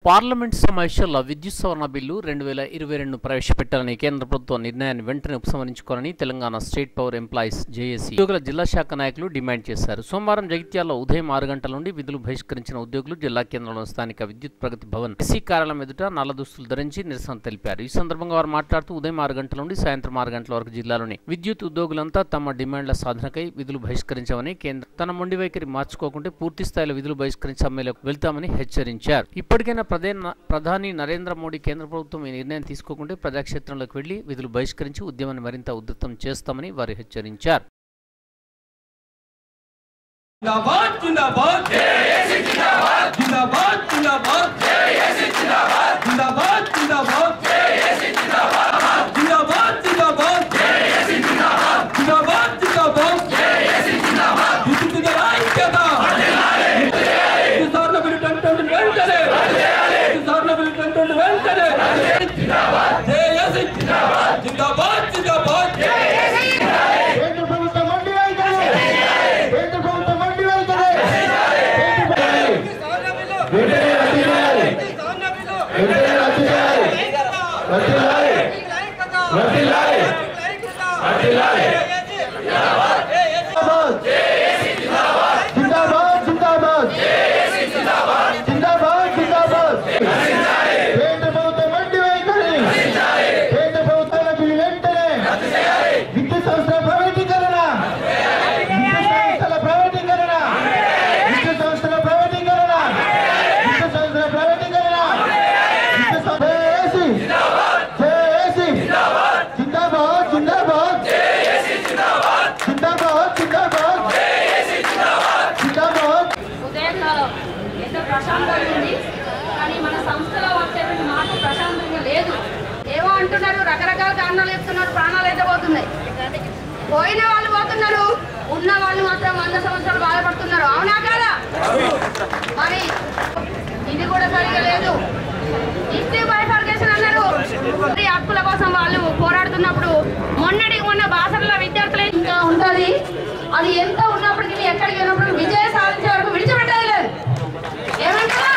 parliament సమావేశాల్లో విద్యుత్ సవరణ బిల్లు రెండు వేల ఇరవై రెండు ప్రవేశపెట్టాలని కేంద్ర ప్రభుత్వం నిర్ణయాన్ని వెంటనే ఉపసంహరించుకోవాలని Telangana state power employees JAC ఉద్యోగుల జిల్లా శాఖ నాయకులు డిమాండ్ చేశారు సోమవారం జగిత్యాలలో ఉదయం ఆరు గంటల నుండి విధులు బహిష్కరించిన ఉద్యోగులు జిల్లా కేంద్రంలో స్థానిక విద్యుత్ ప్రగతి భవన్ ఎస్సీ కార్యాలయం ఎదుట నల్ల దుస్తులు ధరించి నిరసన తెలిపారు ఈ సందర్భంగా వారు మాట్లాడుతూ ఉదయం ఆరు గంటల నుండి సాయంత్రం ఆరు గంటల వరకు జిల్లాలోని విద్యుత్ ఉద్యోగులంతా తమ డిమాండ్ల సాధనకై విధులు బహిష్కరించామని కేంద్రం తన మొండి వైఖరి మార్చుకోకుంటే పూర్తి స్థాయిలో విధులు బహిష్కరించి సమ్మెలోకి వెళ్తామని హెచ్చరించారు ఇప్పటికైనా ప్రధాన ప్రధాని నరేంద్ర మోడీ కేంద్ర ప్రభుత్వం ఈ నిర్ణయం తీసుకోకుంటే ప్రజాక్షేత్రంలోకి వెళ్లి విధులు బహిష్కరించి ఉద్యమాన్ని మరింత ఉధృతం చేస్తామని వారు హెచ్చరించారు जिंदाबाद जिंदाबाद जिंदाबाद जिंदाबाद जिंदाबाद जिंदाबाद जिंदाबाद जिंदाबाद जिंदाबाद जिंदाबाद जिंदाबाद విద్యుత్ ఐక్యత సార్ల బిల్లు టెంటెంట్ వెంటనే సార్ల బిల్లు టెంటెంట్ వెంటనే జేఏసీ జిందాబాద్ జిందాబాద్ కేంద్ర ప్రభుత్వం మండి వైఖరి కేంద్ర ప్రభుత్వం మండి వైఖరి వెంటనే రద్దు చేయాలి వెంటనే రద్దు చేయాలి రద్దు చేయాలి రద్దు చేయాలి రద్దు చేయాలి జిందాబాద్ జిందాబాద్ జిందాబాద్ జిందాబాద్ కేంద్ర ప్రభుత్వం మండి వైఖరి కేంద్ర ప్రభుత్వాలకు వెంటనే విద్యుత్ సంస్థల ప్రైవేటీకరణ విద్యుత్ సంస్థల ప్రైవేటీకరణ విద్యుత్ సంస్థల ప్రైవేటీకరణ విద్యుత్ సంస్థల ప్రైవేటీకరణ విద్యుత్ సంస్థ జేఏసీ జేఏసీ జిందాబాద్ జిందాబాద్ జిందాబాద్ జిందాబాద్ జిందాబాద్ ఉదయకాలం ఎంతో ప్రశాంతంగా ఉంది కానీ మన సంస్థలో వచ్చేటువంటి మాట ప్రశాంతంగా లేదు ఏమో అంటున్నారు రకరకాల కారణాలు చెప్తున్నారు ప్రాణాలు అయితే పోతున్నాయి పోయిన వాళ్ళు పోతున్నారు ఉన్న వాళ్ళు మాత్రం వంద సంవత్సరాలు బాధపడుతున్నారు అవునా కాదా మరి ఇది కూడా సరిగా లేదు హిస్టరీ బైఫర్కేషన్ అన్నారు ఈ హక్కుల కోసం వాళ్ళు పోరాడుతున్నప్పుడు మొన్నటికి మొన్న బాసర్ల విద్యార్థులు ఇంకా ఉంటది అది ఎంత ఉన్నప్పటికీ ఎక్కడికి వెళ్ళినప్పుడు విజయం సాధించే వరకు విడిచిపెట్టేది లేదు ఏమంటారా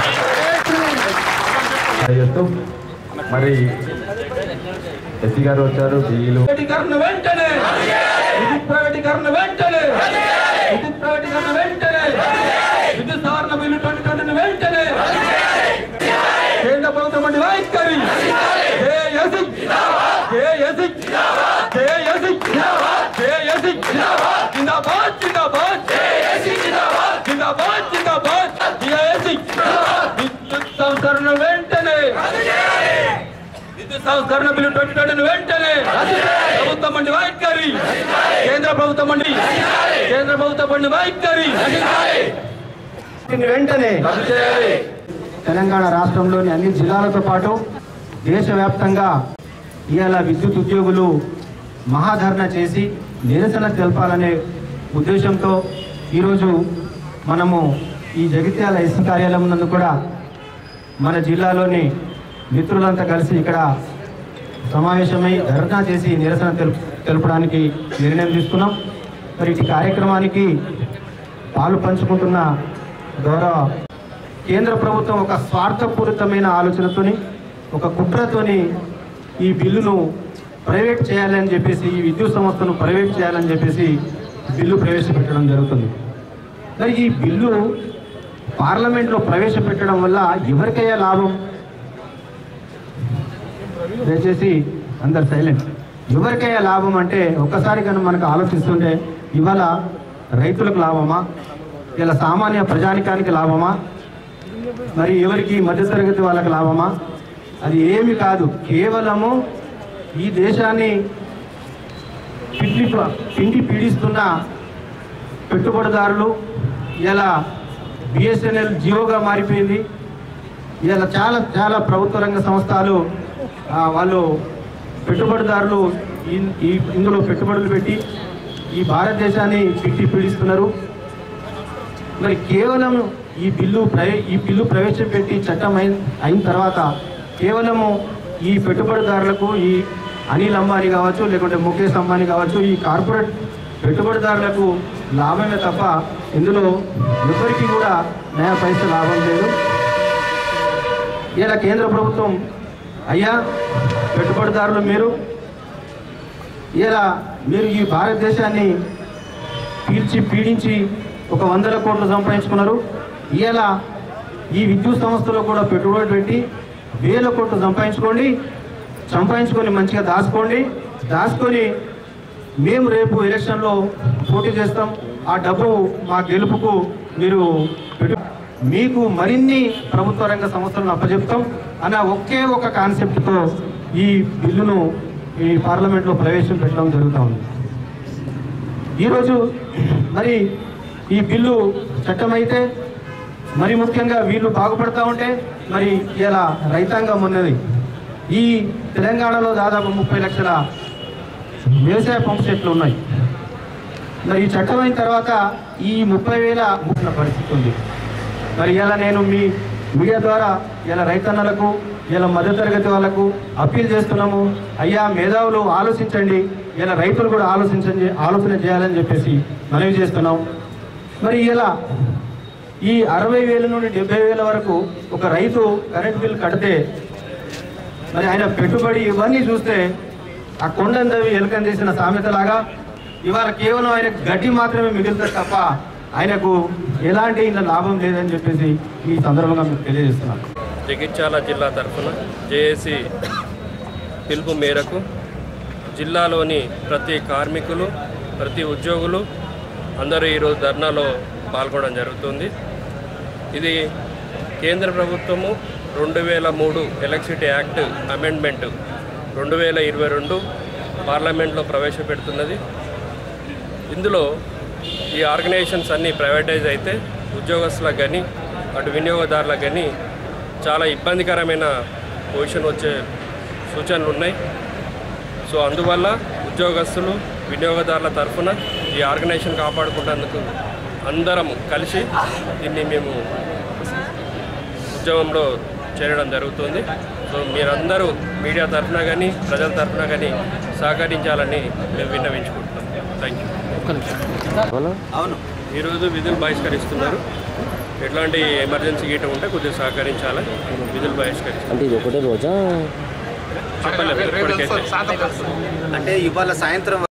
చేస్తూ మరి ఎస్సీ గారు వచ్చారు డిఈలు ప్రైవేటీకరణ వెంటనే విద్యుత్ ప్రైవేటీకరణ వెంటనే విద్యుత్ ప్రైవేటీకరణ వెంటనే విద్యుత్ సారణ బిల్లు ట్వంటీ ట్వంటీ వెంటనే కేంద్ర ప్రభుత్వం వంటి వైఖరి జేఏసీ జేఏసీ జేఏసీ జేఏసీ జిందాబాద్ జిందాబాద్ జిందాబాద్ జిందాబాద్ జేఏసీ విద్యుత్ సంస్కరణ వెంటనే విద్యుత్ సంస్కరణ బిల్లు ట్వంటీ ట్వంటీ వెంటనే ప్రభుత్వం మండి వైఖరి కేంద్ర ప్రభుత్వం మండి కేంద్ర ప్రభుత్వం మండి వైఖరి దీన్ని వెంటనే రద్దు చేయాలి తెలంగాణ రాష్ట్రంలోని అన్ని జిల్లాలతో పాటు దేశవ్యాప్తంగా ఇవాళ విద్యుత్ ఉద్యోగులు మహాధరణ చేసి నిరసన తెలపాలనే ఉద్దేశంతో ఈరోజు మనము ఈ జగిత్యాల ఎస్ కార్యాలయం నందు కూడా మన జిల్లాలోని మిత్రులంతా కలిసి ఇక్కడ సమావేశమై ధర్నా చేసి నిరసన తెలుపు తెలపడానికి నిర్ణయం తీసుకున్నాం మరి ఇటు కార్యక్రమానికి పాలు పంచుకుంటున్న గౌరవ కేంద్ర ప్రభుత్వం ఒక స్వార్థపూరితమైన ఆలోచనతోని ఒక కుట్రతోని ఈ బిల్లును ప్రైవేట్ చేయాలని చెప్పేసి ఈ విద్యుత్ సంస్థను ప్రైవేట్ చేయాలని చెప్పేసి బిల్లు ప్రవేశపెట్టడం జరుగుతుంది మరి ఈ బిల్లు పార్లమెంట్లో ప్రవేశపెట్టడం వల్ల ఎవరికయ్యా లాభం దయచేసి అందరు సైలెంట్ ఎవరికయ్యా లాభం అంటే ఒక్కసారి కానీ మనకు ఆలోచిస్తుంటే ఇవాళ రైతులకు లాభమా ఇలా సామాన్య ప్రజానికానికి లాభమా మరి ఎవరికి మధ్యతరగతి వాళ్ళకి లాభమా అది ఏమి కాదు కేవలము ఈ దేశాన్ని పిండి పిండి పీడిస్తున్న పెట్టుబడిదారులు ఇలా బిఎస్ఎన్ఎల్ జియోగా మారిపోయింది ఇలా చాలా చాలా ప్రభుత్వ రంగ సంస్థలు ఆ, వాళ్ళు పెట్టుబడిదారులు ఇన్- ఈ ఇందులో పెట్టుబడులు పెట్టి ఈ భారతదేశాన్ని పిట్టి పీడిస్తున్నారు మరి కేవలం ఈ బిల్లు ప్రవే ఈ బిల్లు ప్రవేశపెట్టి చట్టం అయిన అయిన తర్వాత కేవలము ఈ పెట్టుబడిదారులకు ఈ అనిల్ అంబానీ కావచ్చు లేకుంటే ముఖేష్ అంబానీ కావచ్చు ఈ కార్పొరేట్ పెట్టుబడిదారులకు లాభమే తప్ప ఇందులో ఎవరికి కూడా నయా పైసా లాభం లేదు ఇలా కేంద్ర ప్రభుత్వం అయ్యా పెట్టుబడిదారులు మీరు ఇలా మీరు ఈ భారతదేశాన్ని పీల్చి పీడించి ఒక వందల కోట్లు సంపాదించుకున్నారు ఇలా ఈ విద్యుత్ సంస్థలో కూడా పెట్టుబడి పెట్టి వేల కోట్లు సంపాదించుకోండి సంపాదించుకొని మంచిగా దాచుకోండి దాచుకొని మేము రేపు ఎలక్షన్లో పోటీ చేస్తాం ఆ డబ్బు మా గెలుపుకు మీరు పెట్టు మీకు మరిన్ని ప్రభుత్వ రంగ సంస్థలను అప్పచెప్తాం అన్న ఒకే ఒక కాన్సెప్ట్తో ఈ బిల్లును ఈ పార్లమెంట్లో ప్రవేశపెట్టడం జరుగుతూ ఉంది ఈరోజు మరి ఈ బిల్లు చట్టమైతే మరి ముఖ్యంగా వీళ్ళు బాగుపడతా ఉంటే మరి ఇలా రైతాంగం ఉన్నది ఈ తెలంగాణలో దాదాపు ముప్పై లక్షల వ్యవసాయ పంప్ సెట్లు ఉన్నాయి మరి ఈ చట్టం అయిన తర్వాత ఈ ముప్పై వేల ముట్టిన పరిస్థితి ఉంది మరి ఇలా నేను మీ మీడియా ద్వారా ఇలా రైతన్నలకు ఇలా మధ్యతరగతి వాళ్ళకు అప్పీల్ చేస్తున్నాము అయ్యా మేధావులు ఆలోచించండి ఇలా రైతులు కూడా ఆలోచించండి ఆలోచన చేయాలని చెప్పేసి మనవి చేస్తున్నాం మరి ఇలా ఈ అరవై వేల నుండి డెబ్బై వేల వరకు ఒక రైతు కరెంట్ బిల్ కడితే మరి ఆయన పెట్టుబడి ఇవన్నీ చూస్తే ఆ కొండందవి ఎలుకని తీసిన సామెతలాగా ఇవాళ కేవలం ఆయన గడ్డి మాత్రమే మిగులుతుంది తప్ప ఆయనకు ఎలాంటి ఇంత లాభం లేదని చెప్పేసి ఈ సందర్భంగా మీకు తెలియజేస్తున్నాను జగిత్యాల జిల్లా తరఫున జేఏసీ పిలుపు మేరకు జిల్లాలోని ప్రతి కార్మికులు ప్రతి ఉద్యోగులు అందరూ ఈరోజు ధర్నాలో పాల్గొనడం జరుగుతుంది ఇది కేంద్ర ప్రభుత్వము రెండు వేల మూడు ఎలక్ట్రిసిటీ యాక్ట్ అమెండ్మెంట్ రెండు వేల ఇరవై రెండు పార్లమెంట్లో ప్రవేశపెడుతున్నది ఇందులో ఈ ఆర్గనైజేషన్స్ అన్నీ ప్రైవేటైజ్ అయితే ఉద్యోగస్తులకు కానీ అటు వినియోగదారులకు కానీ చాలా ఇబ్బందికరమైన పొజిషన్ వచ్చే సూచనలు ఉన్నాయి సో అందువల్ల ఉద్యోగస్తులు వినియోగదారుల తరఫున ఈ ఆర్గనైజేషన్ కాపాడుకున్నందుకు అందరం కలిసి దీన్ని మేము ఉద్యమంలో చేరడం జరుగుతుంది సో మీరందరూ మీడియా తరఫున కానీ ప్రజల తరఫున కానీ సహకరించాలని మేము విన్నవించుకుంటున్నాం థ్యాంక్ యూ ఒక్క నిమిషం అవును ఈరోజు విధులు బహిష్కరిస్తున్నారు ఎట్లాంటి ఎమర్జెన్సీ గీట ఉంటే కొద్దిగా సహకరించాలి విధులు బహిష్కరిస్తారు అంటే ఇది ఒకటే రోజా చెప్పలేదు ఇప్పటికైతే అంటే ఇవాళ సాయంత్రం